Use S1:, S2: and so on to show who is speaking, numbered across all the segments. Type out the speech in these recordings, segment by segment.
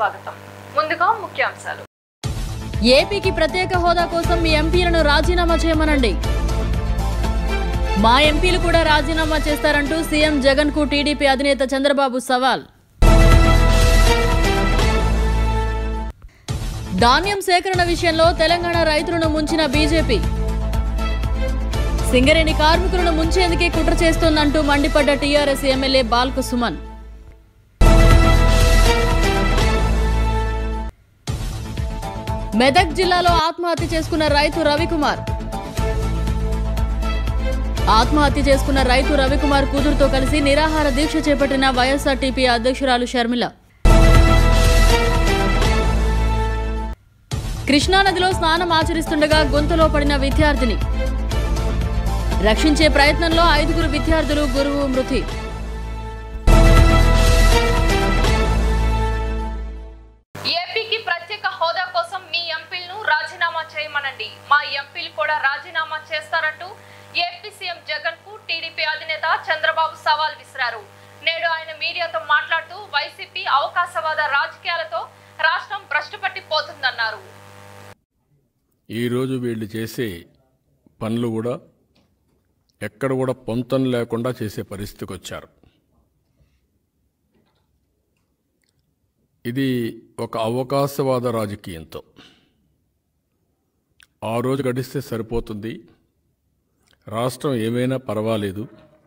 S1: స్వాగతం ముందుగా ముఖ్యాంశాలు
S2: ఏపీకి ప్రత్యేక హోదా కోసం మీ ఎంపీలను రాజీనామా చేయమనండి మా ఎంపీలు కూడా రాజీనామా చేస్తారంటూ సీఎం జగన్ కు టీడీపీ అధినేత చంద్రబాబు సవాల్ ధాన్యం సేకరణ విషయంలో తెలంగాణ రైతులను ముంచిన బీజేపీ సింగరేణి కార్మికులను ముంచేందుకే కుట్ర చేస్తోందంటూ మండిపడ్డ టీఆర్ఎస్ ఎమ్మెల్యే బాల్క సుమన్ మెదక్ జిల్లాలో ఆత్మహత్య చేసుకున్న రైతు రవికుమార్ ఆత్మహత్య చేసుకున్న రైతు రవికుమార్ కూతురుతో కలిసి నిరాహార దీక్ష చేపట్టిన వైఎస్ఆర్టీపీ అధ్యక్షురాలు షర్మిల కృష్ణానదిలో స్నానం ఆచరిస్తుండగా గొంతులో పడిన విద్యార్థిని రక్షించే ప్రయత్నంలో ఐదుగురు విద్యార్థులు గురువు మృతి
S1: ఏపీకి ప్రత్యేక హోదా కోసం మీ ఎంపీలను రాజీనామా చేయమనండి మా ఎంపీలు కూడా రాజీనామా చేస్తారంటూ ఏపీ సీఎం జగన్ కు టీడీపీ అధినేత చంద్రబాబు సవాల్ విసిరారు నేడు ఆయన మీడియాతో మాట్లాడుతూ వైసీపీ అవకాశవాద రాజకీయాలతో రాష్ట్రం భ్రష్టుపట్టిపోతుందన్నారు
S3: ఈరోజు వీళ్ళు చేసే పనులు కూడా ఎక్కడ కూడా పొంతం లేకుండా చేసే పరిస్థితికి వచ్చారు ఇది ఒక అవకాశవాద రాజకీయంతో ఆ రోజు గడిస్తే సరిపోతుంది రాష్ట్రం ఏమైనా పర్వాలేదు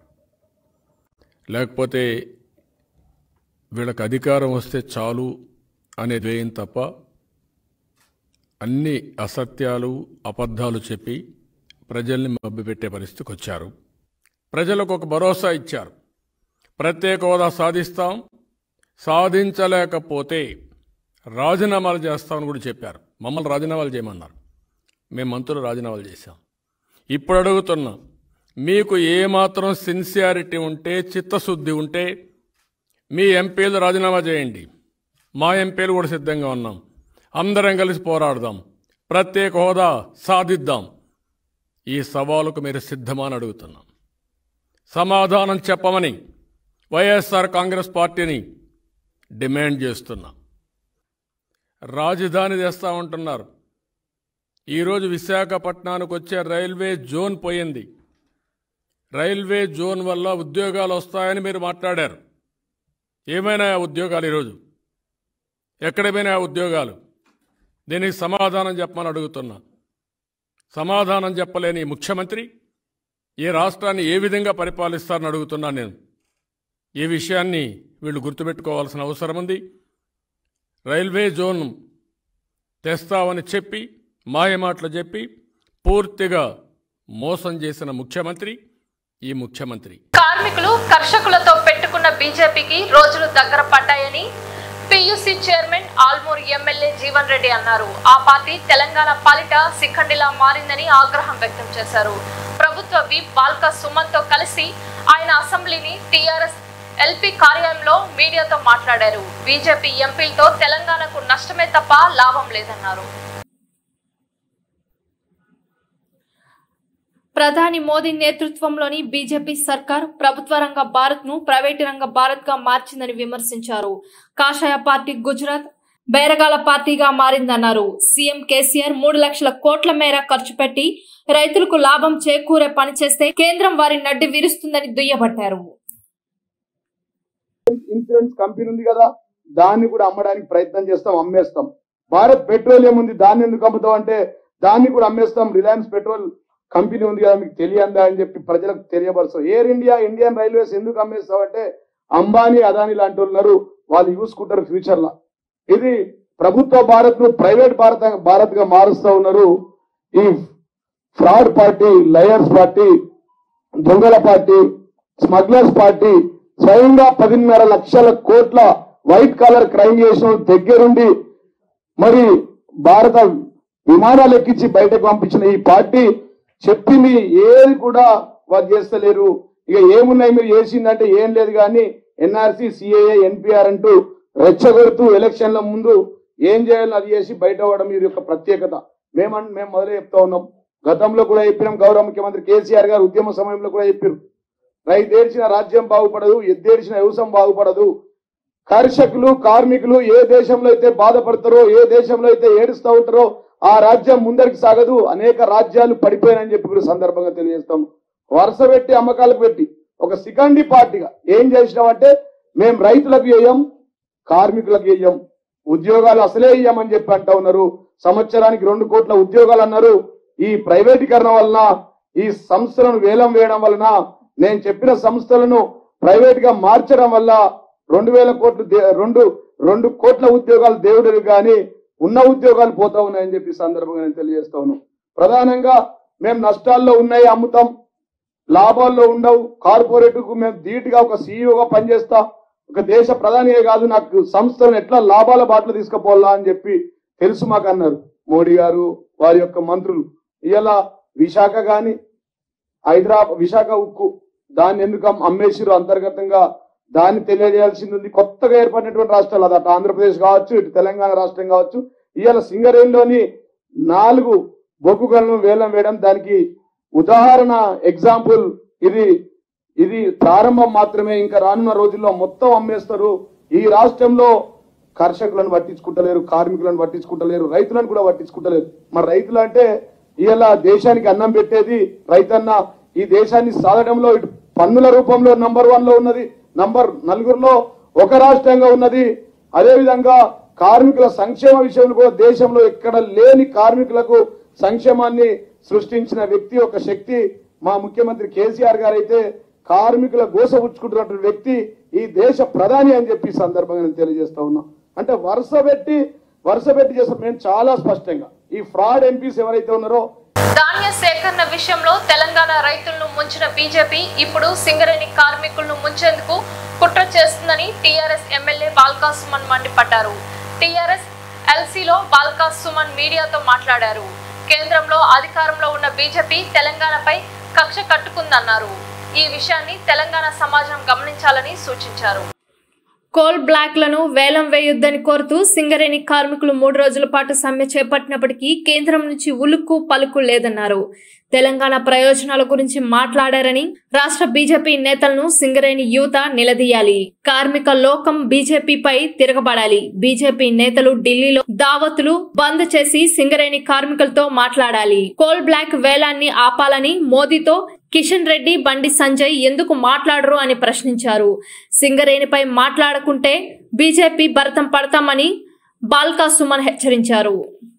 S3: లేకపోతే వీళ్ళకి అధికారం వస్తే చాలు అనే ధ్యేయం తప్ప అన్ని అసత్యాలు అబద్ధాలు చెప్పి ప్రజల్ని మభ్యపెట్టే పరిస్థితికి వచ్చారు ప్రజలకు ఒక భరోసా ఇచ్చారు ప్రత్యేక హోదా సాధిస్తాం సాధించలేకపోతే రాజీనామాలు చేస్తామని కూడా చెప్పారు మమ్మల్ని రాజీనామాలు చేయమన్నారు మేము మంత్రులు రాజీనామాలు చేశాం ఇప్పుడు అడుగుతున్నాం మీకు ఏమాత్రం సిన్సియారిటీ ఉంటే చిత్తశుద్ధి ఉంటే మీ ఎంపీలు రాజీనామా చేయండి మా ఎంపీలు కూడా సిద్ధంగా ఉన్నాం అందరం కలిసి పోరాడదాం ప్రత్యేక హోదా సాధిద్దాం ఈ సవాలుకు మీరు సిద్ధమని అడుగుతున్నాం సమాధానం చెప్పమని వైఎస్ఆర్ కాంగ్రెస్ పార్టీని డిమాండ్ చేస్తున్నాం రాజధాని తెస్తామంటున్నారు ఈరోజు విశాఖపట్నానికి వచ్చే రైల్వే జోన్ పోయింది రైల్వే జోన్ వల్ల ఉద్యోగాలు వస్తాయని మీరు మాట్లాడారు ఏమైనా ఉద్యోగాలు ఈరోజు ఎక్కడమైనా ఉద్యోగాలు దీనికి సమాధానం చెప్పమని అడుగుతున్నా సమాధానం చెప్పలేని ఈ ముఖ్యమంత్రి ఈ రాష్ట్రాన్ని ఏ విధంగా పరిపాలిస్తారని అడుగుతున్నా నేను ఈ విషయాన్ని వీళ్ళు గుర్తుపెట్టుకోవాల్సిన అవసరం ఉంది రైల్వే జోన్ తెస్తామని చెప్పి మాయమాటలు చెప్పి పూర్తిగా మోసం చేసిన ముఖ్యమంత్రి ఈ ముఖ్యమంత్రి
S1: కార్మికులు కర్షకులతో పెట్టుకున్న బీజేపీకి రోజులు దగ్గర పడ్డాయని PUC chairman Armoor MLA Jeevan Reddy అన్నారు ఆ పార్టీ తెలంగాణ పాలిట శిఖండిలా మారిందని ఆగ్రహం వ్యక్తం చేశారు ప్రభుత్వ విప్ బాల్క సుమన్ తో కలిసి ఆయన అసెంబ్లీని టీఆర్ఎస్ ఎల్పీ కార్యాలయంలో మీడియాతో మాట్లాడారు బీజేపీ ఎంపీలతో తెలంగాణకు నష్టమే తప్ప లాభం లేదన్నారు
S4: ప్రధాని మోదీ నేతృత్వంలోని బీజేపీ సర్కార్ ప్రభుత్వ రంగ భారత్ ను ప్రైవేటు రంగ భారత్ గా మార్చిందని విమర్శించారు కాషాయ పార్టీ గుజరాత్ బైరగాల పార్టీగా మారిందన్నారు సీఎం కేసీఆర్ మూడు లక్షల కోట్ల మేర ఖర్చు పెట్టి రైతులకు లాభం చేకూరే పని చేస్తే కేంద్రం వారి నడ్డి విరుస్తుందని దుయ్యబట్టారు
S5: ఇన్సూరెన్స్ కంపెనీ ఉంది కదా దాన్ని కూడా అమ్మడానికి ప్రయత్నం చేస్తాం అమ్మేస్తాం భారత్ పెట్రోలియం ఉంది దాన్ని ఎందుకు అమ్ముతాం అంటే దాన్ని కూడా అమ్మేస్తాం రిలయన్స్ పెట్రోల్ కంపెనీ ఉంది కదా మీకు తెలియందా అని చెప్పి ప్రజలకు తెలియపరుస్తాం ఎయిర్ ఇండియా ఇండియన్ రైల్వేస్ ఎందుకు అమ్మేస్తాం అంటే అంబానీ అదానీ లాంటి వాళ్ళు ఉన్నారు వాళ్ళు చూసుకుంటారు ఫ్యూచర్ లో ఇది ప్రభుత్వ భారత్ ను ప్రైవేట్ భారత్ భారత్ గా మారుస్తా ఉన్నారు ఈ ఫ్రాడ్ పార్టీ లయర్స్ పార్టీ దొంగల పార్టీ స్మగ్లర్స్ పార్టీ స్వయంగా పదిన్నర లక్షల కోట్ల వైట్ కలర్ క్రైమ్ చేసిన వాళ్ళు దగ్గరుండి మరి భారత విమానాలు ఎక్కించి బయటకు పంపించిన ఈ పార్టీ చెప్పింది ఏది కూడా వాళ్ళు చేస్తలేరు ఇక ఏమున్నాయి మీరు చేసిందంటే ఏం లేదు కానీ ఎన్ఆర్సీ సిఏఏ ఎన్పిఆర్ అంటూ రెచ్చగొడుతూ ఎలక్షన్ల ముందు ఏం చేయాలో అది చేసి బయట అవ్వడం వీరి యొక్క ప్రత్యేకత మేమన్ మేము మొదలే చెప్తా ఉన్నాం గతంలో కూడా చెప్పినాం గౌరవ ముఖ్యమంత్రి కేసీఆర్ గారు ఉద్యమ సమయంలో కూడా చెప్పారు రైతేడ్చిన రాజ్యం బాగుపడదు ఎద్దేడ్చిన వ్యవసాయం బాగుపడదు కర్షకులు కార్మికులు ఏ దేశంలో అయితే బాధపడతారో ఏ దేశంలో అయితే ఏడుస్తూ ఉంటారో ఆ రాజ్యం ముందరికి సాగదు అనేక రాజ్యాలు పడిపోయాయని చెప్పి కూడా సందర్భంగా తెలియజేస్తాం వరుస పెట్టి అమ్మకాలకు పెట్టి ఒక సికండి పార్టీగా ఏం చేసినామంటే మేము రైతులకు వేయం కార్మికులకు వేయం ఉద్యోగాలు అసలే ఇయ్యమని చెప్పి అంటా ఉన్నారు సంవత్సరానికి రెండు కోట్ల ఉద్యోగాలు అన్నారు ఈ ప్రైవేటీకరణ వలన ఈ సంస్థలను వేలం వేయడం వలన నేను చెప్పిన సంస్థలను ప్రైవేట్ గా మార్చడం వల్ల రెండు వేల కోట్లు దే- రెండు రెండు కోట్ల ఉద్యోగాలు దేవుడు కానీ ఉన్న ఉద్యోగాలు పోతా ఉన్నాయని చెప్పి ఈ సందర్భంగా నేను తెలియజేస్తా ఉన్నాను ప్రధానంగా మేము నష్టాల్లో ఉన్నాయి అమ్ముతాం లాభాల్లో ఉండవు కార్పొరేట్ కు మేము ధీటుగా ఒక సీఈఓగా పనిచేస్తా ఒక దేశ ప్రధానియే కాదు నాకు సంస్థలను ఎట్లా లాభాల బాటలు తీసుకుపోవాలా అని చెప్పి తెలుసు మాకు అన్నారు మోడీ గారు వారి యొక్క మంత్రులు ఇలా విశాఖ గాని హైదరాబాద్ విశాఖ ఉక్కు దాన్ని ఎందుకు అమ్- అమ్మేసిరు అంతర్గతంగా దాన్ని తెలియజేయాల్సింది ఉంది కొత్తగా ఏర్పడినటువంటి రాష్ట్రాలు అది అటు ఆంధ్రప్రదేశ్ కావచ్చు ఇటు తెలంగాణ రాష్ట్రం కావచ్చు ఇవాళ సింగరేణిలోని నాలుగు బొగ్గు గనులను వేలం వేయడం దానికి ఉదాహరణ ఎగ్జాంపుల్ ఇది ఇది ప్రారంభం మాత్రమే ఇంకా రానున్న రోజుల్లో మొత్తం అమ్మేస్తారు ఈ రాష్ట్రంలో కర్షకులను పట్టించుకుంటలేరు కార్మికులను పట్టించుకుంటలేరు రైతులను కూడా పట్టించుకుంటలేరు మరి రైతులు అంటే ఇలా దేశానికి అన్నం పెట్టేది రైతన్న ఈ దేశాన్ని సాధడంలో ఇటు పన్నుల రూపంలో నంబర్ వన్ లో ఉన్నది నంబర్ నలుగురులో ఒక రాష్ట్రంగా ఉన్నది అదే విధంగా కార్మికుల సంక్షేమ విషయంలో కూడా దేశంలో ఎక్కడ లేని కార్మికులకు సంక్షేమాన్ని సృష్టించిన వ్యక్తి ఒక శక్తి మా ముఖ్యమంత్రి కేసీఆర్ గారు అయితే కార్మికుల గోస ఉచ్చుకుంటున్నటువంటి వ్యక్తి ఈ దేశ ప్రధాని అని చెప్పి ఈ సందర్భంగా నేను తెలియజేస్తా ఉన్నా అంటే వరుస పెట్టి వరుస పెట్టి చేస్తాం మేము చాలా స్పష్టంగా ఈ ఫ్రాడ్ ఎంపీస్ ఎవరైతే ఉన్నారో
S1: ధాన్య సేకరణ విషయంలో తెలంగాణ రైతులను ముంచిన బీజేపీ ఇప్పుడు సింగరేణి కార్మికులను ముంచేందుకు కుట్ర చేస్తుందని టీఆర్ఎస్ ఎమ్మెల్యే బాల్కా సుమన్ మండిపడ్డారు టీఆర్ఎస్ ఎల్సీలో బాల్కా సుమన్ మీడియాతో మాట్లాడారు కేంద్రంలో అధికారంలో ఉన్న బీజేపీ తెలంగాణపై కక్ష కట్టుకుందన్నారు ఈ విషయాన్ని తెలంగాణ సమాజం గమనించాలని సూచించారు
S4: కోల్ బ్లాక్లను వేలం వేయొద్దని కోరుతూ సింగరేణి కార్మికులు మూడు రోజుల పాటు సమ్మె చేపట్టినప్పటికీ కేంద్రం నుంచి ఉలుక్కు పలుకు లేదన్నారు తెలంగాణ ప్రయోజనాల గురించి మాట్లాడారని రాష్ట్ర బీజేపీ నేతలను సింగరేణి యువత నిలదీయాలి కార్మిక లోకం బీజేపీపై తిరగబడాలి బీజేపీ నేతలు ఢిల్లీలో దావతులు బంద్ చేసి సింగరేణి కార్మికులతో మాట్లాడాలి కోల్ బ్లాక్ వేలాన్ని ఆపాలని మోదీతో కిషన్ రెడ్డి బండి సంజయ్ ఎందుకు మాట్లాడరు అని ప్రశ్నించారు సింగరేణిపై మాట్లాడకుంటే బీజేపీ భరతం పడతామని బాల్కా సుమన్ హెచ్చరించారు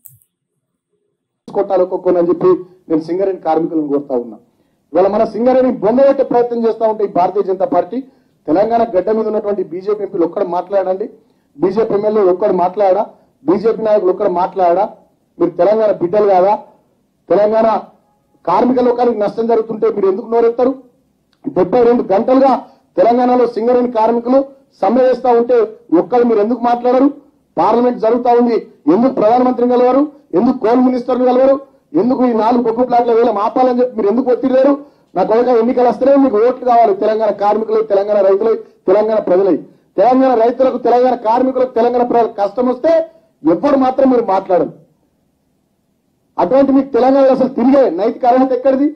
S5: కొట్టాలి ఒక్కొక్కరు అని చెప్పి నేను సింగరేణి కార్మికులను కోరుతా ఉన్నా ఇవాళ మన సింగరేణి బొందబెట్టే ప్రయత్నం చేస్తా ఉంటే ఈ భారతీయ జనతా పార్టీ తెలంగాణ గడ్డ మీద ఉన్నటువంటి బీజేపీ ఎంపీలు ఒక్కడ మాట్లాడండి బీజేపీ ఎమ్మెల్యేలు ఒక్కడు మాట్లాడా బీజేపీ నాయకులు ఒక్కడ మాట్లాడా మీరు తెలంగాణ బిడ్డలు కాదా తెలంగాణ కార్మిక లోకానికి నష్టం జరుగుతుంటే మీరు ఎందుకు నోరెత్తారు డెబ్బై రెండు గంటలుగా తెలంగాణలో సింగరేణి కార్మికులు సమ్మె చేస్తా ఉంటే ఒక్కరు మీరు ఎందుకు మాట్లాడరు పార్లమెంట్ జరుగుతా ఉంది ఎందుకు ప్రధానమంత్రిని కలవరు ఎందుకు కోల్ మినిస్టర్ని కలవరు ఎందుకు ఈ నాలుగు బొగ్గు ప్లాట్ల వేల ఆపాలని చెప్పి మీరు ఎందుకు ఒత్తిడి లేరు నా కొడుక ఎన్నికలు వస్తేనే మీకు ఓట్లు కావాలి తెలంగాణ కార్మికులు తెలంగాణ రైతులు తెలంగాణ ప్రజలై తెలంగాణ రైతులకు తెలంగాణ కార్మికులకు తెలంగాణ ప్రజలకు కష్టం వస్తే ఎవ్వరు మాత్రం మీరు మాట్లాడరు అటువంటి మీకు తెలంగాణలో అసలు తిరిగే నైతిక అర్హత ఎక్కడిది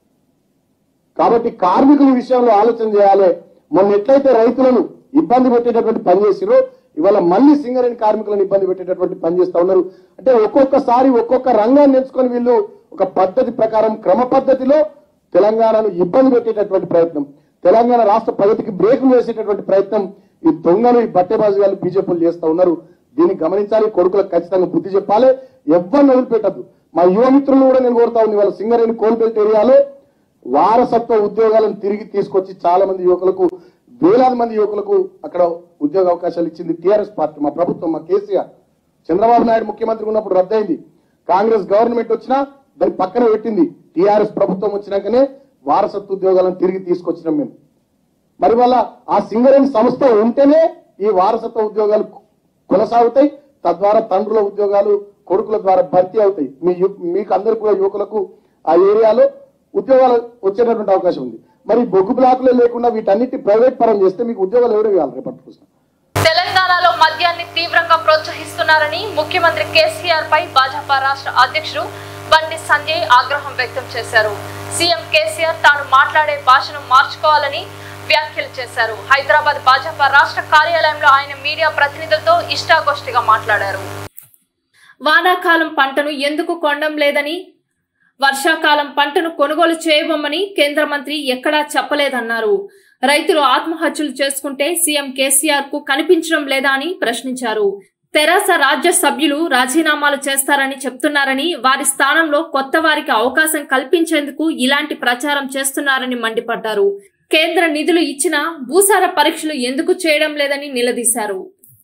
S5: కాబట్టి కార్మికుల విషయంలో ఆలోచన చేయాలి మొన్న ఎట్లయితే రైతులను ఇబ్బంది పెట్టేటటువంటి పని చేసిరో ఇవాళ మళ్ళీ సింగరేణి కార్మికులను ఇబ్బంది పెట్టేటటువంటి పని చేస్తా ఉన్నారు అంటే ఒక్కొక్కసారి ఒక్కొక్క రంగాన్ని ఎంచుకొని వీళ్ళు ఒక పద్ధతి ప్రకారం క్రమ పద్ధతిలో తెలంగాణను ఇబ్బంది పెట్టేటటువంటి ప్రయత్నం తెలంగాణ రాష్ట్ర ప్రగతికి బ్రేకులు వేసేటటువంటి ప్రయత్నం ఈ దొంగలు ఈ బట్టెబాజు గారు బీజేపీలు చేస్తా ఉన్నారు దీన్ని గమనించాలి కొడుకులకు ఖచ్చితంగా బుద్ధి చెప్పాలి ఎవరిని వదిలిపెట్టద్దు మా యువ మిత్రులు కూడా నేను కోరుతా ఉంది వాళ్ళ సింగరేణి కోల్బెల్ట్ ఏరియాలో వారసత్వ ఉద్యోగాలను తిరిగి తీసుకొచ్చి చాలా మంది యువకులకు వేలాది మంది యువకులకు అక్కడ ఉద్యోగ అవకాశాలు ఇచ్చింది టీఆర్ఎస్ పార్టీ మా ప్రభుత్వం మా కేసీఆర్ చంద్రబాబు నాయుడు ముఖ్యమంత్రి ఉన్నప్పుడు రద్దయింది కాంగ్రెస్ గవర్నమెంట్ వచ్చినా దాన్ని పక్కన పెట్టింది టీఆర్ఎస్ ప్రభుత్వం వచ్చినాకనే వారసత్వ ఉద్యోగాలను తిరిగి తీసుకొచ్చినాం మేము మరి వల్ల ఆ సింగరేణి సంస్థ ఉంటేనే ఈ వారసత్వ ఉద్యోగాలు కొనసాగుతాయి తద్వారా తండ్రుల ఉద్యోగాలు కొడుకుల ద్వారా భర్తీ అవుతాయి మీ యు- మీకు అందరు కూడా యువకులకు ఆ ఏరియాలో ఉద్యోగాలు వచ్చేటటువంటి అవకాశం ఉంది మరి బొగ్గు బ్లాకులే లేకుండా వీటన్నిటి ప్రైవేట్ పరం చేస్తే మీకు ఉద్యోగాలు ఎవరు ఇవ్వాలి రేపటి రోజున
S1: తెలంగాణలో మద్యాన్ని తీవ్రంగా ప్రోత్సహిస్తున్నారని ముఖ్యమంత్రి కేసీఆర్ పై భాజపా రాష్ట్ర అధ్యక్షుడు బండి సంజయ్ ఆగ్రహం వ్యక్తం చేశారు సీఎం కేసీఆర్ తాను మాట్లాడే భాషను మార్చుకోవాలని వ్యాఖ్యలు చేశారు హైదరాబాద్ భాజపా రాష్ట్ర కార్యాలయంలో ఆయన మీడియా ప్రతినిధులతో ఇష్టాగోష్ఠిగా మాట్లాడారు
S4: వానాకాలం పంటను ఎందుకు కొనడం లేదని వర్షాకాలం పంటను కొనుగోలు చేయబోమని కేంద్ర మంత్రి ఎక్కడా చెప్పలేదన్నారు రైతులు ఆత్మహత్యలు చేసుకుంటే సీఎం కేసీఆర్ కు కనిపించడం లేదా అని ప్రశ్నించారు తెరాస రాజ్య సభ్యులు రాజీనామాలు చేస్తారని చెప్తున్నారని వారి స్థానంలో కొత్త వారికి అవకాశం కల్పించేందుకు ఇలాంటి ప్రచారం చేస్తున్నారని మండిపడ్డారు కేంద్ర నిధులు ఇచ్చినా భూసార పరీక్షలు ఎందుకు చేయడం లేదని నిలదీశారు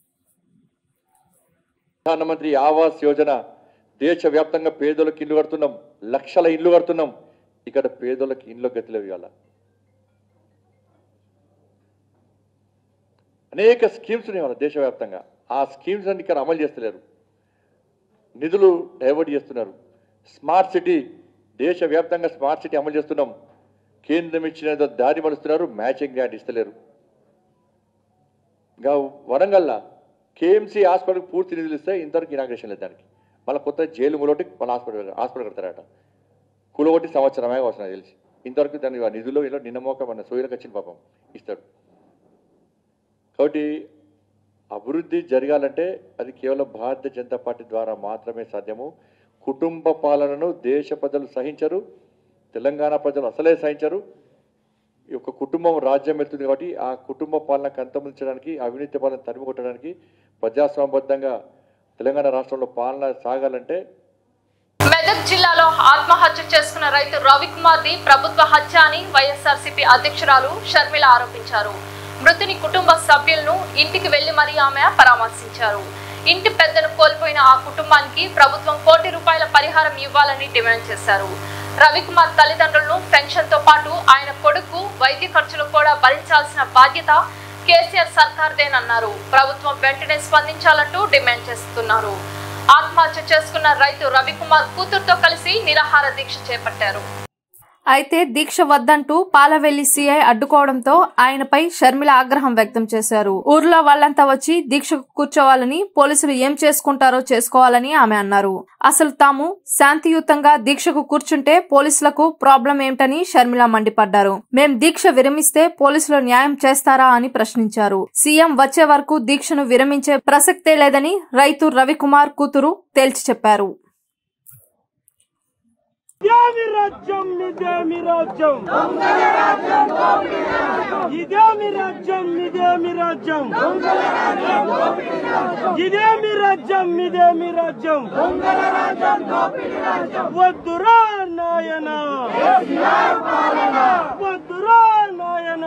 S6: ప్రధానమంత్రి ఆవాస్ యోజన దేశవ్యాప్తంగా పేదలకు ఇల్లు కడుతున్నాం లక్షల ఇల్లు కడుతున్నాం ఇక్కడ పేదలకు ఇల్లు గతిలో ఇవ్వాల అనేక స్కీమ్స్ ఉన్నాయి మన దేశవ్యాప్తంగా ఆ స్కీమ్స్ అన్ని ఇక్కడ అమలు చేస్తలేరు నిధులు డైవర్ట్ చేస్తున్నారు స్మార్ట్ సిటీ దేశవ్యాప్తంగా స్మార్ట్ సిటీ అమలు చేస్తున్నాం కేంద్రం ఇచ్చిన ఏదో దారి మలుస్తున్నారు మ్యాచింగ్ గ్రాంట్ ఇస్తలేరు ఇంకా వరంగల్లా కేఎంసీ హాస్పిటల్కి పూర్తి నిధులు ఇస్తే ఇంతవరకు ఇనాగ్రేషన్ లేదు దానికి మళ్ళీ కొత్త జైలు మూలొకటి మళ్ళీ హాస్పిటల్ హాస్పిటల్ కడతారట కులగొట్టి సంవత్సరమే అవసరం నాకు తెలిసి ఇంతవరకు దాని ఆ నిధులు ఇలా నిన్నమోక మన సోయలకు వచ్చిన పాపం ఇస్తాడు కాబట్టి అభివృద్ధి జరగాలంటే అది కేవలం భారతీయ జనతా పార్టీ ద్వారా మాత్రమే సాధ్యము కుటుంబ పాలనను దేశ ప్రజలు సహించరు తెలంగాణ ప్రజలు అసలే సహించరు ఈ యొక్క కుటుంబం రాజ్యం వెళ్తుంది కాబట్టి ఆ కుటుంబ పాలనకు అంతమించడానికి అవినీతి పాలన తరిమి కొట్టడానికి ప్రజాస్వామ్యబద్ధంగా తెలంగాణ రాష్ట్రంలో పాలన సాగాలంటే
S1: మెదక్ జిల్లాలో ఆత్మహత్య చేసుకున్న రైతు రవికుమార్ ది ప్రభుత్వ హత్య అని వైఎస్ఆర్సీపీ అధ్యక్షురాలు షర్మిల ఆరోపించారు మృతుని కుటుంబ సభ్యులను ఇంటికి వెళ్లి మరీ ఆమె పరామర్శించారు ఇంటి పెద్దను కోల్పోయిన ఆ కుటుంబానికి ప్రభుత్వం కోటి రూపాయల పరిహారం ఇవ్వాలని డిమాండ్ చేశారు రవికుమార్ తల్లిదండ్రులను పెన్షన్ తో పాటు ఆయన కొడుకు వైద్య ఖర్చులు కూడా భరించాల్సిన బాధ్యత కేసీఆర్ సర్కార్దేనన్నారు ప్రభుత్వం వెంటనే స్పందించాలంటూ డిమాండ్ చేస్తున్నారు ఆత్మహత్య చేసుకున్న రైతు రవికుమార్ కూతురుతో కలిసి నిరాహార దీక్ష చేపట్టారు
S4: అయితే దీక్ష వద్దంటూ పాలవెల్లి సీఐ అడ్డుకోవడంతో ఆయనపై షర్మిల ఆగ్రహం వ్యక్తం చేశారు ఊర్లో వాళ్ళంతా వచ్చి దీక్షకు కూర్చోవాలని పోలీసులు ఏం చేసుకుంటారో చేసుకోవాలని ఆమె అన్నారు అసలు తాము శాంతియుతంగా దీక్షకు కూర్చుంటే పోలీసులకు ప్రాబ్లం ఏమిటని షర్మిల మండిపడ్డారు మేం దీక్ష విరమిస్తే పోలీసులు న్యాయం చేస్తారా అని ప్రశ్నించారు సీఎం వచ్చే వరకు దీక్షను విరమించే ప్రసక్తే లేదని రైతు రవికుమార్ కూతురు తేల్చి చెప్పారు
S7: ఇదేమి రాజ్యం ఇదేమి రాజ్యం ఇదేమి రాజ్యం ఇదేమి రాజ్యం ఇదేమి రాజ్యం ఇదేమి రాజ్యం వద్దురా నాయన వద్దురా నాయన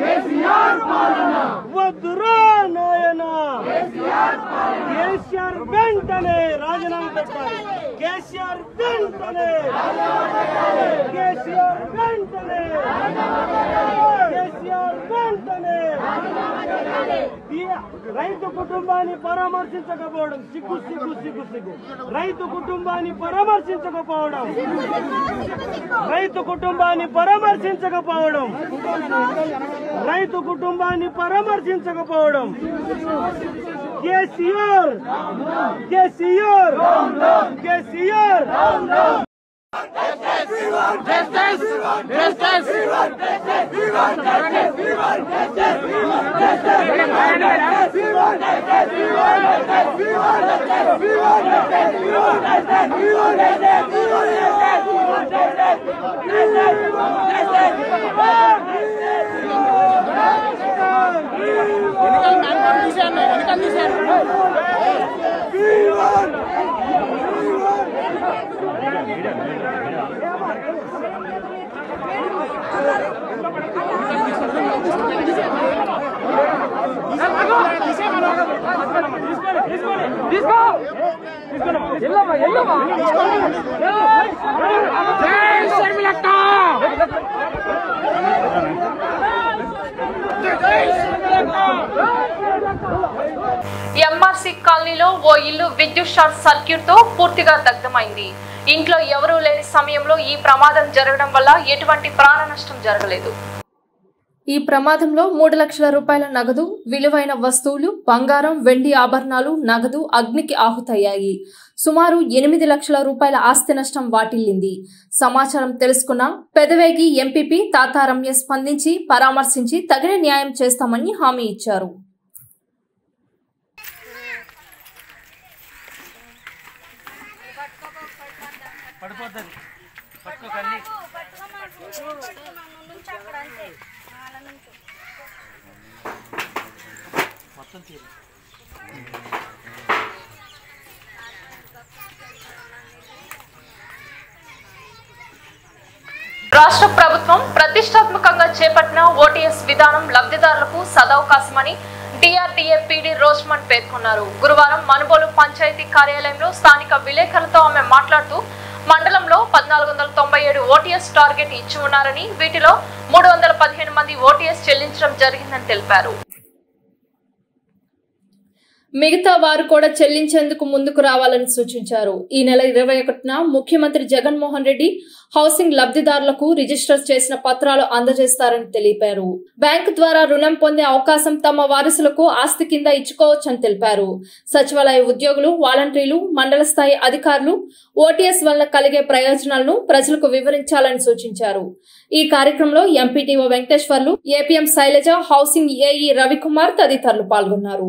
S7: వద్దురా నాయన కేసీఆర్ వెంటనే రాజీనామా పెట్టాలి కేసీఆర్ వెంటనే కేసీఆర్ వెంటనే కేసీఆర్ వెంటనే ఈ రైతు కుటుంబాన్ని పరామర్శించకపోవడం సిగ్గు సిగ్గు సిగ్గు సిగ్గు రైతు కుటుంబాన్ని పరామర్శించకపోవడం రైతు కుటుంబాన్ని పరామర్శించకపోవడం రైతు కుటుంబాన్ని పరామర్శించకపోవడం కేసీఆర్ కేసీఆర్ కేసీఆర్
S1: ఎంఆర్సీ కాలనీలో ఓ ఇల్లు విద్యుత్ షార్ట్ సర్క్యూట్ తో పూర్తిగా దగ్ధమైంది ఇంట్లో ఎవరూ లేని సమయంలో ఈ ప్రమాదం జరగడం వల్ల ఎటువంటి ప్రాణ నష్టం జరగలేదు
S4: ఈ ప్రమాదంలో మూడు లక్షల రూపాయల నగదు విలువైన వస్తువులు బంగారం వెండి ఆభరణాలు నగదు అగ్నికి ఆహుతయ్యాయి సుమారు ఎనిమిది లక్షల రూపాయల ఆస్తి నష్టం వాటిల్లింది సమాచారం తెలుసుకున్న పెదవేగి ఎంపీపీ తాతారమ్య స్పందించి పరామర్శించి తగిన న్యాయం చేస్తామని హామీ ఇచ్చారు
S7: పడిపోతుంది పట్టుకోకండి మొత్తం తీరు
S1: రాష్ట్ర ప్రభుత్వం ప్రతిష్టాత్మకంగా చేపట్టిన ఓటీఎస్ విధానం లబ్ధిదారులకు సదవకాశమని డిఆర్డీఏ పీడీ రోజ్మన్ పేర్కొన్నారు గురువారం మనుబోలు పంచాయతీ కార్యాలయంలో స్థానిక విలేకరులతో ఆమె మాట్లాడుతూ మండలంలో పద్నాలుగు వందల తొంభై ఏడు ఓటీఎస్ టార్గెట్ ఇచ్చి ఉన్నారని వీటిలో మూడు వందల పదిహేను మంది ఓటీఎస్ చెల్లించడం జరిగిందని తెలిపారు
S4: మిగతా వారు కూడా చెల్లించేందుకు ముందుకు రావాలని సూచించారు ఈ నెల ఇరవై ఒకటిన ముఖ్యమంత్రి జగన్మోహన్ రెడ్డి హౌసింగ్ లబ్ధిదారులకు రిజిస్టర్ చేసిన పత్రాలు అందజేస్తారని తెలిపారు బ్యాంకు ద్వారా రుణం పొందే అవకాశం తమ వారసులకు ఆస్తి కింద ఇచ్చుకోవచ్చని తెలిపారు సచివాలయ ఉద్యోగులు వాలంటీర్లు మండల స్థాయి అధికారులు ఓటీఎస్ వల్ల కలిగే ప్రయోజనాలను ప్రజలకు వివరించాలని సూచించారు ఈ కార్యక్రమంలో MPTO Venkateswarlu APM Sailaja housing AE Ravikumar తదితరులు పాల్గొన్నారు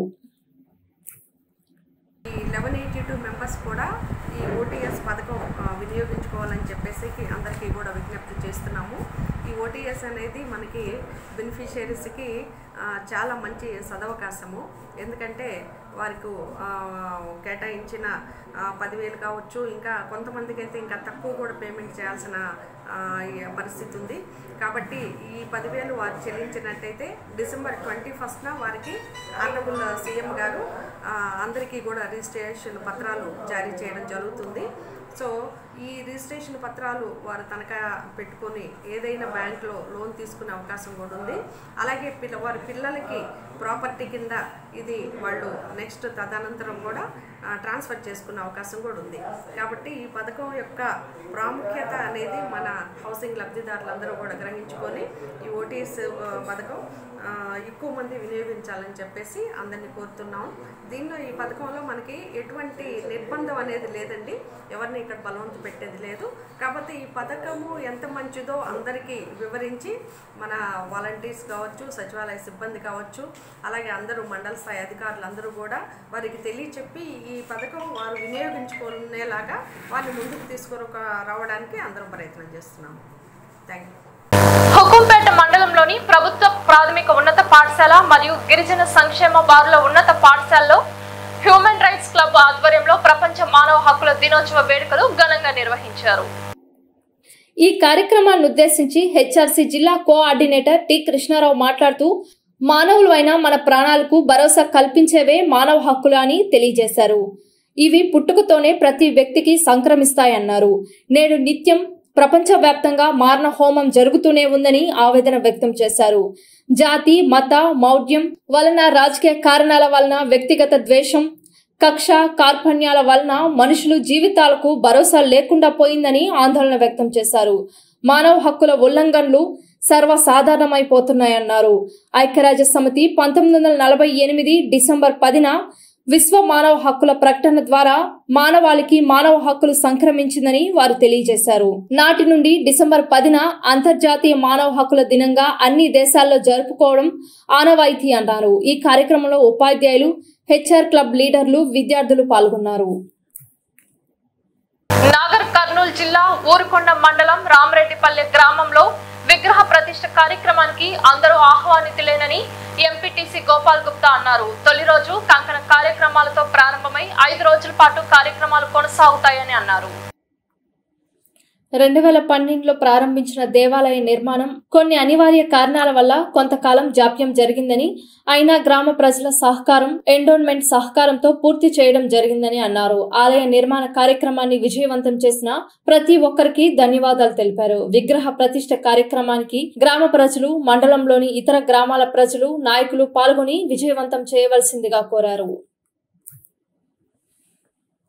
S8: ఈ లెవెన్ ఎయిటీ టూ మెంబర్స్ కూడా ఈ ఓటీఎస్ పథకం ఆ, వినియోగించుకోవాలని చెప్పేసి అందరికీ కూడా విజ్ఞప్తి చేస్తున్నాము ఈ ఓటీఎస్ అనేది మనకి బెనిఫిషియరీస్కి చాలా మంచి సదవకాశము ఎందుకంటే వారికి ఆ, కేటాయించిన ఆ, పదివేలు కావచ్చు ఇంకా కొంతమందికి అయితే ఇంకా తక్కువ కూడా పేమెంట్ చేయాల్సిన ఆ, ఈ పరిస్థితి ఉంది కాబట్టి ఈ పదివేలు వారు చెల్లించినట్టయితే డిసెంబర్ ట్వంటీ ఫస్ట్న వారికి ఆనరబుల్ సీఎం గారు ఆ, అందరికీ కూడా రిజిస్ట్రేషన్ పత్రాలు జారీ చేయడం జరుగుతుంది సో ఈ రిజిస్ట్రేషన్ పత్రాలు వారు తనఖా పెట్టుకొని ఏదైనా బ్యాంక్లో లోన్ తీసుకునే అవకాశం కూడా ఉంది అలాగే పిల్ల వారి పిల్లలకి ప్రాపర్టీ కింద ఇది వాళ్ళు నెక్స్ట్ తదనంతరం కూడా ఆ, ట్రాన్స్ఫర్ చేసుకునే అవకాశం కూడా ఉంది కాబట్టి ఈ పథకం యొక్క ప్రాముఖ్యత అనేది మన హౌసింగ్ లబ్ధిదారులందరూ కూడా గ్రహించుకొని ఈ ఓటీఎస్ పథకం ఆ, ఎక్కువ మంది వినియోగించాలని చెప్పేసి అందరినీ కోరుతున్నాం దీనిలో ఈ పథకంలో మనకి ఎటువంటి నిర్బంధం అనేది లేదండి ఎవరిని ఇక్కడ బలవంత పెట్టేది లేదు కాబట్టి ఈ పథకము ఎంత మంచిదో అందరికీ వివరించి మన వాలంటీర్స్ కావచ్చు సచివాలయ సిబ్బంది కావచ్చు అలాగే అందరూ మండల స్థాయి అధికారులు అందరూ కూడా వారికి తెలియచెప్పి ఈ పథకం వారు వినియోగించుకునేలాగా వారిని ముందుకు తీసుకొని రావడానికి అందరం ప్రయత్నం చేస్తున్నాము థ్యాంక్ యూ
S1: హుకుంపేట మండలంలోని ప్రభుత్వ ప్రాథమిక ఉన్నత పాఠశాల మరియు గిరిజన సంక్షేమ బారుల ఉన్నత పాఠశాలలో హ్యూమన్ రైట్స్ క్లబ్ ఆధ్వర్యంలో ప్రపంచ మానవ హక్కుల దినోత్సవ వేడుకలు ఘనంగా నిర్వహించారు
S4: ఈ కార్యక్రమాన్ని ఉద్దేశించి హెచ్ఆర్సీ జిల్లా కోఆర్డినేటర్ టి కృష్ణారావు మాట్లాడుతూ మానవులైన మన ప్రాణాలకు భరోసా కల్పించేవే మానవ హక్కులు అని తెలియజేశారు ఇవి పుట్టుకతోనే ప్రతి వ్యక్తికి సంక్రమిస్తాయన్నారు నేడు నిత్యం ప్రపంచవ్యాప్తంగా మారణ హోమం జరుగుతూనే ఉందని ఆవేదన వ్యక్తం చేశారు జాతి మత మౌఢ్యం వలన రాజకీయ కారణాల వలన వ్యక్తిగత ద్వేషం కక్ష కార్పణ్యాల వలన మనుషులు జీవితాలకు భరోసా లేకుండా పోయిందని ఆందోళన వ్యక్తం చేశారు మానవ హక్కుల ఉల్లంఘనలు సర్వసాధారణమైపోతున్నాయన్నారు ఐక్యరాజ్య సమితి పంతొమ్మిది వందల నలభై ఎనిమిది డిసెంబర్ పదిన విశ్వ మానవ హక్కుల ప్రకటన ద్వారా మానవాళికి మానవ హక్కులు సంక్రమించిందని వారు తెలియజేశారు నాటి నుండి డిసెంబర్ పదిన అంతర్జాతీయ మానవ హక్కుల దినంగా అన్ని దేశాల్లో జరుపుకోవడం ఆనవాయితీ అన్నారు ఈ కార్యక్రమంలో ఉపాధ్యాయులు హెచ్ఆర్ క్లబ్ లీడర్లు విద్యార్థులు పాల్గొన్నారు
S1: నాగర్ కర్నూలు జిల్లా ఊరుకొండ మండలం రామరెడ్డిపల్లె గ్రామంలో విగ్రహ ప్రతిష్ఠ కార్యక్రమానికి అందరూ ఆహ్వానితులేనని ఎంపీటీసీ గోపాల్ గుప్తా అన్నారు తొలి రోజు కంకణ కార్యక్రమాలతో ప్రారంభమై ఐదు రోజుల పాటు కార్యక్రమాలు కొనసాగుతాయని అన్నారు
S4: రెండు వేల పన్నెండులో ప్రారంభించిన దేవాలయ నిర్మాణం కొన్ని అనివార్య కారణాల వల్ల కొంతకాలం జాప్యం జరిగిందని అయినా గ్రామ ప్రజల సహకారం ఎండోన్మెంట్ సహకారంతో పూర్తి చేయడం జరిగిందని అన్నారు ఆలయ నిర్మాణ కార్యక్రమాన్ని విజయవంతం చేసిన ప్రతి ఒక్కరికి ధన్యవాదాలు తెలిపారు విగ్రహ ప్రతిష్ఠ కార్యక్రమానికి గ్రామ ప్రజలు మండలంలోని ఇతర గ్రామాల ప్రజలు నాయకులు పాల్గొని విజయవంతం చేయవలసిందిగా కోరారు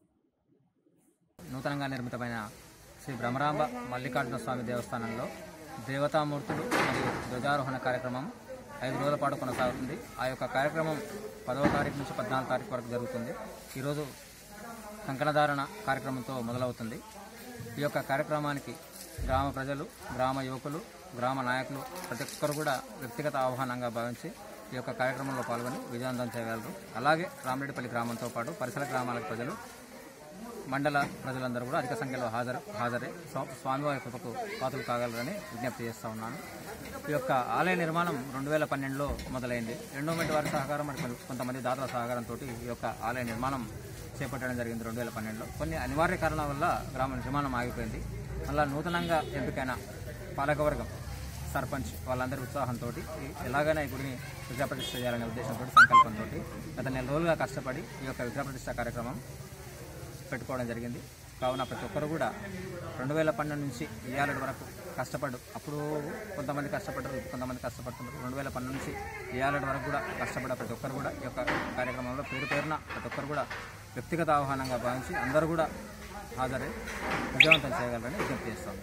S9: నూతనంగా నిర్మితమైన శ్రీ భ్రమరాంబ మల్లికార్జున స్వామి దేవస్థానంలో దేవతామూర్తులు మరియు ధ్వజారోహణ కార్యక్రమం ఐదు రోజుల పాటు కొనసాగుతుంది ఆ యొక్క కార్యక్రమం పదవ తారీఖు నుంచి పద్నాలుగు తారీఖు వరకు జరుగుతుంది ఈరోజు కంకణధారణ కార్యక్రమంతో మొదలవుతుంది ఈ యొక్క కార్యక్రమానికి గ్రామ ప్రజలు గ్రామ యువకులు గ్రామ నాయకులు ప్రతి ఒక్కరు కూడా వ్యక్తిగత ఆహ్వానంగా భావించి ఈ యొక్క కార్యక్రమంలో పాల్గొని విజయవంతం చేయగలరు అలాగే రామరెడ్డిపల్లి గ్రామంతో పాటు పరిసర గ్రామాల ప్రజలు మండల ప్రజలందరూ కూడా అధిక సంఖ్యలో హాజరు హాజరై స్వా- స్వామివారి కృపకు పాత్రలు కాగలరని విజ్ఞప్తి చేస్తా ఉన్నాను ఈ యొక్క ఆలయ నిర్మాణం రెండు వేల పన్నెండులో మొదలైంది ఎండోమెంట్ వారి సహకారం మరి కొంత- కొంతమంది దాతల సహకారంతో ఈ యొక్క ఆలయ నిర్మాణం చేపట్టడం జరిగింది రెండు వేల పన్నెండులో కొన్ని అనివార్య కారణాల వల్ల గ్రామ నిర్మాణం ఆగిపోయింది మళ్ళా నూతనంగా ఎంపికైన పాలకవర్గం సర్పంచ్ వాళ్ళందరి ఉత్సాహంతో ఎలాగైనా ఈ గుడిని విగ్రహప్రతిష్ఠ చేయాలనే ఉద్దేశంతో సంకల్పంతో గత నెల రోజులుగా కష్టపడి ఈ యొక్క విగ్రహప్రతిష్ఠ కార్యక్రమం పెట్టుకోవడం జరిగింది కావున ప్రతి ఒక్కరు కూడా రెండు వేల పన్నెండు నుంచి ఇయ్యాలటి వరకు కష్టపడు అప్పుడు కొంతమంది కష్టపడ్డారు ఇప్పుడు కొంతమంది కష్టపడుతున్నారు రెండు వేల పన్నెండు నుంచి ఇయ్యాలటి వరకు కూడా కష్టపడ్డ ప్రతి ఒక్కరు కూడా ఈ యొక్క కార్యక్రమంలో పేరు పేరున ప్రతి ఒక్కరు కూడా వ్యక్తిగత ఆహ్వానంగా భావించి అందరూ కూడా హాజరై విజయవంతం చేయగలరని విజ్ఞప్తి చేస్తాం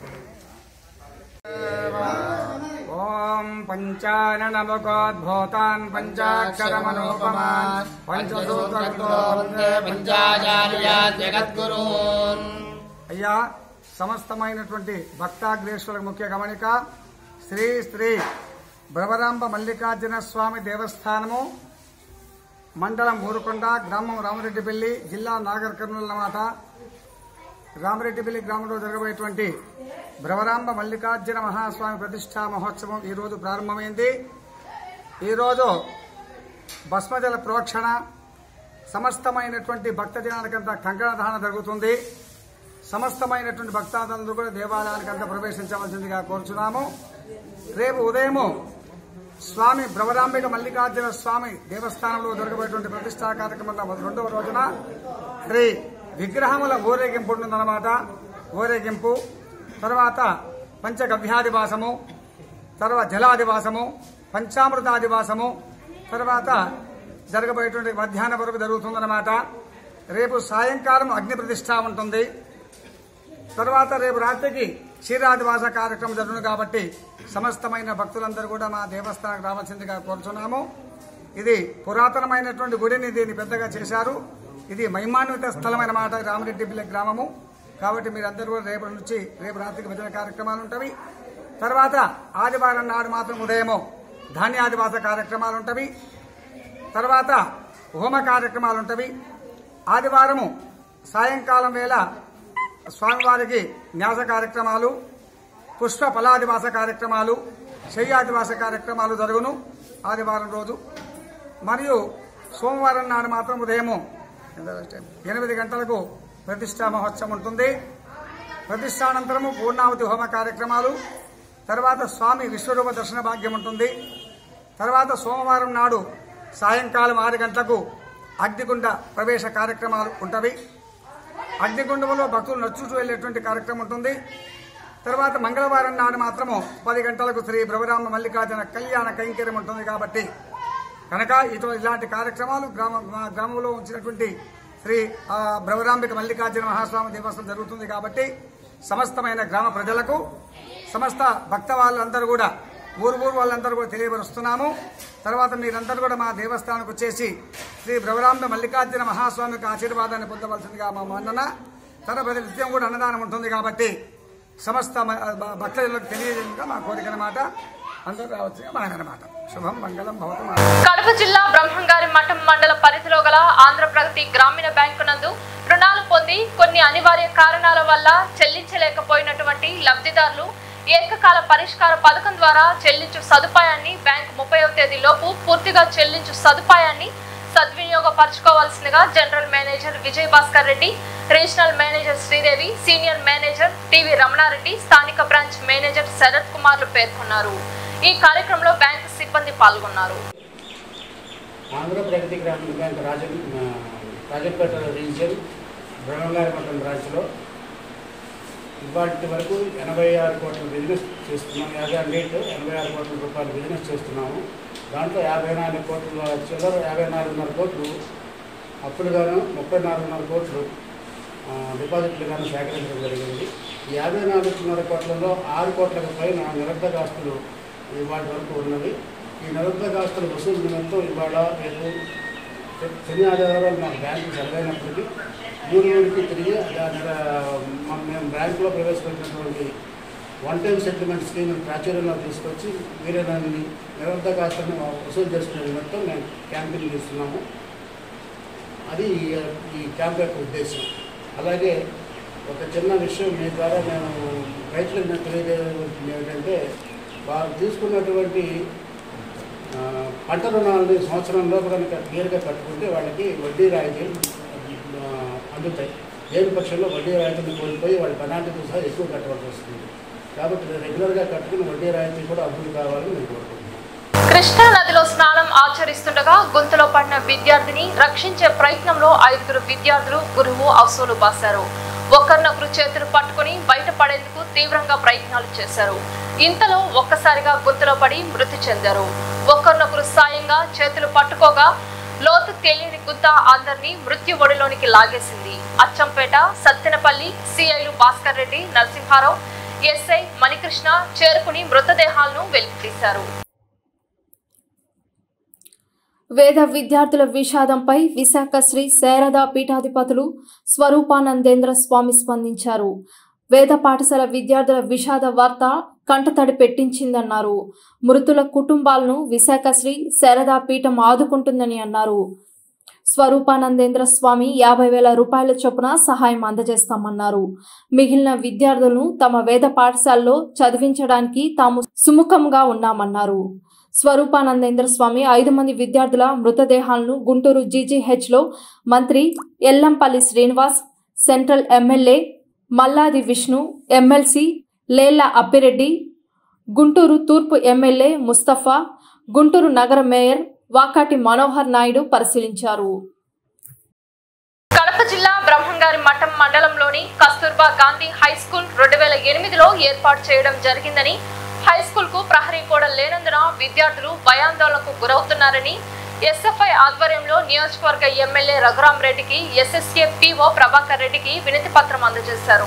S10: ఓం పంచాననముఖోద్భూతాన్ పంచాక్షరమనోపమాన్ పంచసూత్రతో వందే పంచాచార్య జగద్గురూన్ అయ్యా సమస్తమైనటువంటి భక్తాగ్రేశ్వర ముఖ్య గమనిక శ్రీ శ్రీ భ్రవరాంబ మల్లికార్జున స్వామి దేవస్థానము మండలం ఊరుకొండ గ్రామం రామరెడ్డిపల్లి జిల్లా నాగర్ కర్నూలు అన్నమాట రామరెడ్డిపల్లి గ్రామంలో జరగబోయేటువంటి భ్రవరాంబ మల్లికార్జున మహాస్వామి ప్రతిష్టా మహోత్సవం ఈ రోజు ప్రారంభమైంది ఈరోజు భస్మజల ప్రోక్షణ సమస్తమైనటువంటి భక్తజనానికంతా కంకణధారణ జరుగుతుంది సమస్తమైనటువంటి భక్తాదులందరూ కూడా దేవాలయానికంతా ప్రవేశించవలసిందిగా కోరుచున్నాము రేపు ఉదయము స్వామి భ్రవరాంబిక మల్లికార్జున స్వామి దేవస్థానంలో జరగబోయేటువంటి ప్రతిష్టా కార్యక్రమంలో రెండవ రోజున శ్రీ విగ్రహముల ఊరేగింపు ఉంటుందన్నమాట ఊరేగింపు తర్వాత పంచగవ్యాదివాసము తర్వాత జలాదివాసము పంచామృతాదివాసము తర్వాత జరగబోయేటువంటి మధ్యాహ్నం వరకు జరుగుతుందన్నమాట రేపు సాయంకాలం అగ్ని ప్రతిష్ట ఉంటుంది తర్వాత రేపు రాత్రికి క్షీరాదివాస కార్యక్రమం జరుగును కాబట్టి సమస్తమైన భక్తులందరూ కూడా మా దేవస్థానానికి రావాల్సిందిగా కోరుచున్నాము ఇది పురాతనమైనటువంటి గుడిని దీన్ని పెద్దగా చేశారు ఇది మహిమాన్విత స్థలమైన మాట రామరెడ్డిపల్లి గ్రామము కాబట్టి మీరందరూ కూడా రేపు నుంచి రేపు రాత్రికి భజన కార్యక్రమాలు ఉంటవి తర్వాత ఆదివారం నాడు మాత్రం ఉదయము ధాన్యాదివాస కార్యక్రమాలు ఉంటవి తర్వాత హోమ కార్యక్రమాలు ఉంటవి ఆదివారము సాయంకాలం వేళ స్వామివారికి న్యాస కార్యక్రమాలు పుష్ప ఫలాదివాస కార్యక్రమాలు శయ్యాదివాస కార్యక్రమాలు జరుగును ఆదివారం రోజు మరియు సోమవారం నాడు మాత్రం ఉదయము ఎనిమిది గంటలకు ప్రతిష్టా మహోత్సవం ఉంటుంది ప్రతిష్టానంతరము పూర్ణావతి హోమ కార్యక్రమాలు తర్వాత స్వామి విశ్వరూప దర్శన భాగ్యం ఉంటుంది తర్వాత సోమవారం నాడు సాయంకాలం ఆరు గంటలకు అగ్నిగుండ ప్రవేశ కార్యక్రమాలు ఉంటవి అగ్నిగుండంలో భక్తులు నడుచుతూ వెళ్లేటువంటి కార్యక్రమం ఉంటుంది తర్వాత మంగళవారం నాడు మాత్రము పది గంటలకు శ్రీ బ్రవరామ మల్లికార్జున కళ్యాణ కైంకర్యం ఉంటుంది కాబట్టి కనుక ఇటు ఇలాంటి కార్యక్రమాలు గ్రామ మా గ్రామంలో ఉంచినటువంటి శ్రీ ఆ, బ్రవరాంబిక మల్లికార్జున మహాస్వామి దేవస్థానం జరుగుతుంది కాబట్టి సమస్తమైన గ్రామ ప్రజలకు సమస్త భక్త వాళ్ళందరూ కూడా ఊరు ఊరు వాళ్ళందరూ కూడా తెలియపరుస్తున్నాము తర్వాత మీరందరూ కూడా మా దేవస్థానానికి వచ్చేసి శ్రీ బ్రవరాంబ మల్లికార్జున మహాస్వామికి ఆశీర్వాదాన్ని పొందవలసిందిగా మా మన్నన తర్వాత నిత్యం కూడా అన్నదానం ఉంటుంది కాబట్టి సమస్త మ- భ- భక్తులకు తెలియజేయగా మా కోరిక అన్నమాట అందరూ రావచ్చు మనకనమాట శుభం మంగళం భవతం
S1: కడప జిల్లా బ్రహ్మంగారి మఠం మండల పరిధిలో గల ఆంధ్రప్రగతి గ్రామీణ బ్యాంకు నందు రుణాలు పొంది కొన్ని అనివార్య కారణాల వల్ల చెల్లించలేకపోయినటువంటి లబ్ధిదారులు ఏకకాల పరిష్కార పథకం ద్వారా చెల్లించు సదుపాయాన్ని బ్యాంకు ముప్పైవ తేదీలోపు పూర్తిగా చెల్లించు సదుపాయాన్ని సద్వినియోగపరచుకోవాల్సిందిగా general manager Vijay Bhaskar Reddy regional manager Sridevi senior manager TV Ramanareddy స్థానిక బ్రాంచ్ మేనేజర్ శరత్ కుమార్లు పేర్కొన్నారు ఈ కార్యక్రమంలో బ్యాంకు సిబ్బంది పాల్గొన్నారు
S11: ఆంధ్ర ప్రగతి గ్రామీణ బ్యాంక్ రాజ రాజపేట రీజియన్ బ్రహ్మంగారి మఠం బ్రాంచ్లో ఇవాటి వరకు ఎనభై ఆరు కోట్ల బిజినెస్ చేస్తున్నాం యాభై రేట్ ఎనభై ఆరు కోట్ల రూపాయల బిజినెస్ చేస్తున్నాము దాంట్లో యాభై నాలుగు కోట్ల చిల్లర యాభై నాలుగున్నర కోట్లు అప్పుడుగాను ముప్పై నాలుగున్నర కోట్లు ఆ, డిపాజిట్లు కానీ సేకరించడం జరిగింది ఈ యాభై నాలుగున్నర కోట్లలో ఆరు కోట్లకు పైన నిరర్ధక ఆస్తులు ఇవాటి వరకు ఉన్నవి ఈ నిరర్ధక ఆస్తుల వసూలు నిమిత్తం ఇవాళ రేపు శ- శని ఆదివారం నాకు బ్యాంకు సెలవైనప్పటికీ మూడు ఊరికి తిరిగి దాని మ- మేము బ్యాంకులో ప్రవేశపెట్టినటువంటి వన్ టైం సెటిల్మెంట్ స్కీమ్ ప్రాచుర్యంలో తీసుకొచ్చి వీరేదాన్ని నిరర్ధక ఆస్తులను వసూలు చేసుకునే నిమిత్తం మేము క్యాంపెయిన్ చేస్తున్నాము అది ఈ- ఈ క్యాంప్ యొక్క ఉద్దేశం అలాగే ఒక చిన్న విషయం మీ ద్వారా నేను రైతులకు నేను తెలియజేయవలసింది ఏమిటంటే వారు తీసుకున్నటువంటి ఆ, పంట రుణాలని సంవత్సరంలో కనుక క్లియర్గా కట్టుకుంటే వాళ్ళకి వడ్డీ రాయితీలు ఆ, అందుతాయి లేని పక్షంలో వడ్డీ రాయితీని కోల్పోయి వాళ్ళ పెనాల్టీతో సహా ఎక్కువ కట్టవలసి వస్తుంది కాబట్టి రెగ్యులర్గా కట్టుకుని వడ్డీ రాయితీ కూడా అభివృద్ధి కావాలని నేను కోరుకుంటున్నాను
S1: కృష్ణా నదిలో స్నానం ఆచరిస్తుండగా గొంతులో పడిన విద్యార్థిని రక్షించే ప్రయత్నంలో ఐదుగురు విద్యార్థులు గురువు అవసూలు బాశారు ఒకరినొకరు చేతులు పట్టుకుని బయటపడేందుకు తీవ్రంగా ప్రయత్నాలు చేశారు ఇంతలో ఒక్కసారిగా గొంతులో పడి మృతి చెందారు ఒకరినొకరు సాయంగా చేతులు పట్టుకోగా లోతు తెలియని గుంత అందరినీ మృత్యు ఒడిలోనికి లాగేసింది అచ్చంపేట సత్తెనపల్లి సిఐలు భాస్కర్ రెడ్డి నరసింహారావు ఎస్ఐ మణికృష్ణ చేరుకుని మృతదేహాలను వెలికితీశారు
S4: వేద విద్యార్థుల విషాదంపై విశాఖ శ్రీ శారదా పీఠాధిపతులు స్వరూపానందేంద్ర స్వామి స్పందించారు వేద పాఠశాల విద్యార్థుల విషాద వార్త కంటతడి పెట్టించిందన్నారు మృతుల కుటుంబాలను విశాఖ శ్రీ శారదా పీఠం ఆదుకుంటుందని అన్నారు స్వరూపానందేంద్ర స్వామి యాభై వేల రూపాయల చొప్పున సహాయం అందజేస్తామన్నారు మిగిలిన విద్యార్థులను తమ వేద పాఠశాలలో చదివించడానికి తాము సుముఖంగా ఉన్నామన్నారు స్వరూపానందేంద్ర స్వామి ఐదు మంది విద్యార్థుల మృతదేహాలను గుంటూరు జీజీహెచ్ లో మంత్రి Vellampalli Srinivas central MLA Malladi Vishnu MLC Lella Appireddy Guntur తూర్పు ఎమ్మెల్యే ముస్తఫా గుంటూరు నగర మేయర్ వాకాటి మనోహర్ నాయుడు పరిశీలించారు
S1: కడప జిల్లా బ్రహ్మంగారి మఠం మండలంలోని కస్తూర్బా గాంధీ హై స్కూల్ రెండు వేల ఎనిమిదిలో ఏర్పాటు చేయడం జరిగిందని హై స్కూల్ కు ప్రహరీ కూడా లేనందున విద్యార్థులు భయాందోళనకు గురవుతున్నారని ఎస్ఎఫ్ఐ ఆధ్వర్యంలో నియోజకవర్గ ఎమ్మెల్యే రఘురాం రెడ్డికి ఎస్ఎస్ఏ పిఓ ప్రభాకర్ రెడ్డికి వినతి పత్రం అందజేశారు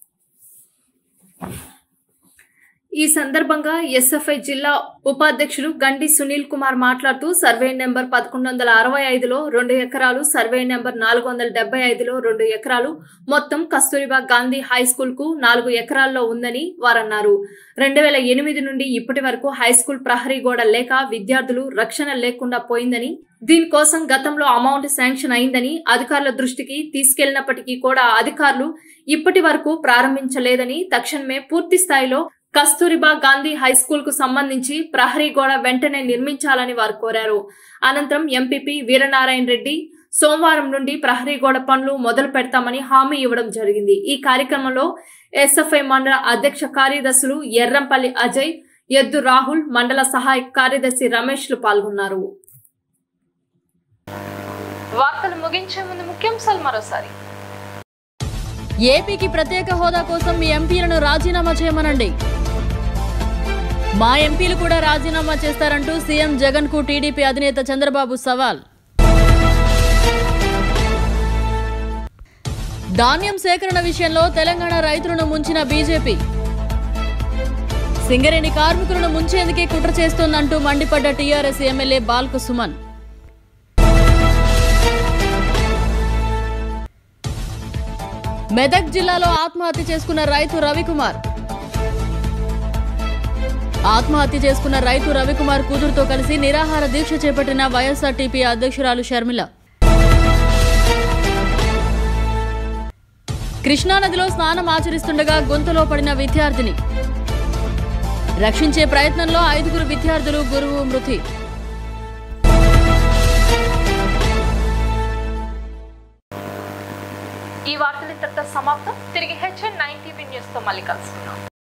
S4: ఈ సందర్భంగా ఎస్ఎఫ్ఐ జిల్లా ఉపాధ్యక్షులు గండి సునీల్ కుమార్ మాట్లాడుతూ సర్వే నెంబర్ పదకొండు వందల అరవై ఐదులో రెండు ఎకరాలు సర్వే నెంబర్ నాలుగు వందల డెబ్బై ఐదులో రెండు ఎకరాలు మొత్తం కస్తూరిబా గాంధీ హై స్కూల్ కు నాలుగు ఎకరాల్లో ఉందని వారన్నారు రెండు వేల ఎనిమిది నుండి ఇప్పటి వరకు హై స్కూల్ ప్రహరీ గోడ లేక విద్యార్థులు రక్షణ లేకుండా పోయిందని దీనికోసం గతంలో అమౌంట్ శాంక్షన్ అయిందని అధికారుల దృష్టికి తీసుకెళ్లినప్పటికీ కూడా అధికారులు ఇప్పటి వరకు ప్రారంభించలేదని తక్షణమే పూర్తి స్థాయిలో కస్తూరిబా గాంధీ హై స్కూల్ కు సంబంధించి ప్రహరీ గోడ వెంటనే నిర్మించాలని వారు కోరారు అనంతరం ఎంపీపీ వీరనారాయణ రెడ్డి సోమవారం నుండి ప్రహరీ గోడ పనులు మొదలు పెడతామని హామీ ఇవ్వడం జరిగింది ఈ కార్యక్రమంలో ఎస్ఎఫ్ఐ మండల అధ్యక్ష కార్యదర్శులు ఎర్రంపల్లి అజయ్ ఎద్దు రాహుల్ మండల సహాయ కార్యదర్శి రమేష్లు పాల్గొన్నారు
S1: వార్తలు ముగించే ముందు ముఖ్యాంశాలు మరోసారి
S2: ఏపీకి ప్రత్యేక హోదా కోసం మీ ఎంపీలను రాజీనామా చేయమనండి మా ఎంపీలు కూడా రాజీనామా చేస్తారంటూ సీఎం జగన్ కు టీడీపీ అధినేత చంద్రబాబు సవాల్ ధాన్యం సేకరణ విషయంలో తెలంగాణ రైతులను ముంచిన బీజేపీ సింగరేణి కార్మికులను ముంచేందుకే కుట్ర చేస్తోందంటూ మండిపడ్డ టీఆర్ఎస్ ఎమ్మెల్యే బాల్క సుమన్ మెదక్ జిల్లాలో ఆత్మహత్య చేసుకున్న రైతు రవికుమార్ ఆత్మహత్య చేసుకున్న రైతు రవికుమార్ కూతురుతో కలిసి నిరాహార దీక్ష చేపట్టిన వైఎస్ఆర్టీపీ అధ్యక్షురాలు షర్మిల కృష్ణానదిలో స్నానం ఆచరిస్తుండగా గొంతులో పడిన విద్యార్థిని రక్షించే ప్రయత్నంలో ఐదుగురు విద్యార్థులు గురువు మృతి
S1: ఈ వార్తలు ఇంతటితో సమాప్తం తిరిగి హెచ్ఎన్ నైన్ టీవీ న్యూస్ తో మళ్ళీ కలుసుకుందాం